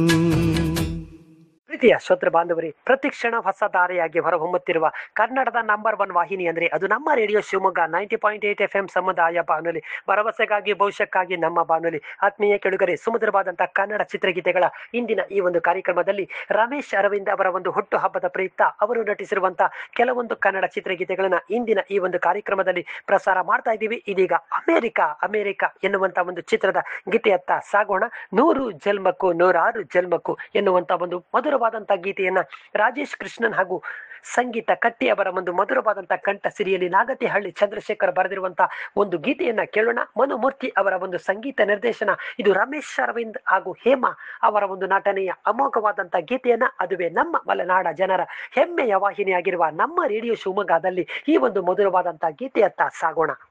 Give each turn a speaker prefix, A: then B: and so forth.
A: ಪ್ರೀತಿಯ ಶ್ರೋತೃ ಬಾಂಧವರೇ ಪ್ರತಿಕ್ಷಣ ಹೊಸ ದಾರಿಯಾಗಿ ಹೊರಹೊಮ್ಮುತ್ತಿರುವ ಕನ್ನಡದ ನಂಬರ್ ಒನ್ ವಾಹಿನಿ ಅಂದ್ರೆ ಅದು ನಮ್ಮ radio Shivamogga ninety point eight F M ಸಮುದಾಯ ಬಾನುಲಿ ಭರವಸೆಗಾಗಿ ಭವಿಷ್ಯಕ್ಕಾಗಿ ನಮ್ಮ ಬಾನುಲಿ ಆತ್ಮೀಯ ಕೆಳುಗರೆ ಸುಮಧುರವಾದಂತಹ ಕನ್ನಡ ಚಿತ್ರಗೀತೆಗಳ ಇಂದಿನ ಈ ಒಂದು ಕಾರ್ಯಕ್ರಮದಲ್ಲಿ ರಮೇಶ್ ಅರವಿಂದ್ ಅವರ ಒಂದು ಹುಟ್ಟು ಹಬ್ಬದ ಪ್ರಯುಕ್ತ ಅವರು ನಟಿಸಿರುವಂತಹ ಕೆಲವೊಂದು ಕನ್ನಡ ಚಿತ್ರಗೀತೆಗಳನ್ನ ಇಂದಿನ ಈ ಒಂದು ಕಾರ್ಯಕ್ರಮದಲ್ಲಿ ಪ್ರಸಾರ ಮಾಡ್ತಾ ಇದ್ದೀವಿ ಇದೀಗ ಅಮೇರಿಕ ಅಮೇರಿಕ ಎನ್ನುವಂತ ಒಂದು ಚಿತ್ರದ ಗೀತೆಯತ್ತ ಸಾಗೋಣ ನೂರು ಜನ್ಮಕ್ಕೂ ನೂರಾರು ಜನ್ಮಕ್ಕೂ ಎನ್ನುವಂತ ಒಂದು ಮಧುರವಾದಂತಹ ಗೀತೆಯನ್ನ ರಾಜೇಶ್ ಕೃಷ್ಣನ್ ಹಾಗೂ ಸಂಗೀತ ಕಟ್ಟಿ ಅವರ ಒಂದು ಮಧುರವಾದಂತಹ ಕಂಠ ಸಿರಿಯಲ್ಲಿ ನಾಗತಿಹಳ್ಳಿ ಚಂದ್ರಶೇಖರ್ ಬರೆದಿರುವಂತಹ ಒಂದು ಗೀತೆಯನ್ನ ಕೇಳೋಣ ಮನುಮೂರ್ತಿ ಅವರ ಒಂದು ಸಂಗೀತ ನಿರ್ದೇಶನ ಇದು ರಮೇಶ್ ಅರವಿಂದ್ ಹಾಗೂ ಹೇಮಾ ಅವರ ಒಂದು ನಟನೆಯ ಅಮೋಘವಾದಂತಹ ಗೀತೆಯನ್ನ ಅದುವೇ ನಮ್ಮ ಮಲೆನಾಡ ಜನರ ಹೆಮ್ಮೆಯ ವಾಹಿನಿಯಾಗಿರುವ ನಮ್ಮ ರೇಡಿಯೋ ಶಿವಮೊಗ್ಗದಲ್ಲಿ ಈ ಒಂದು ಮಧುರವಾದಂತಹ ಗೀತೆಯತ್ತ ಸಾಗೋಣ